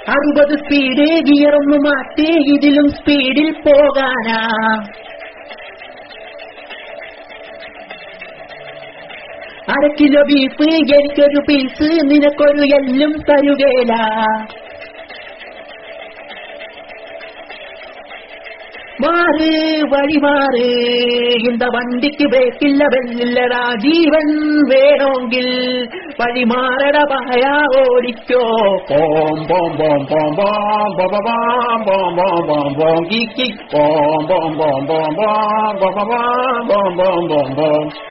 അറുപത് സ്പീഡ് ഗിയറൊന്നു മാറ്റി ഇതിലും സ്പീഡിൽ പോകാനാ അര കിലോ ബീഫ് എനിക്കൊരു പീസ് നിനക്കൊരു എല്ലും തരുകേല മാറ് വഴി മാറ് இந்த വണ്ടിക്ക് ബ്രേക്കില്ല ബെല്ലില്ലടാ ജീവൻ വേണമെങ്കിൽ വഴി മാറട പഹയ ഓടിക്കോ പോം പോം പോം പോം പോം ബോ ബോ ബോം ബോം ബോം ബോം ബോം കി കി പോം ബോം ബോം ബോം ബോം ബോ ബോ ബോം ബോം ബോം ബോം ബോം ബോം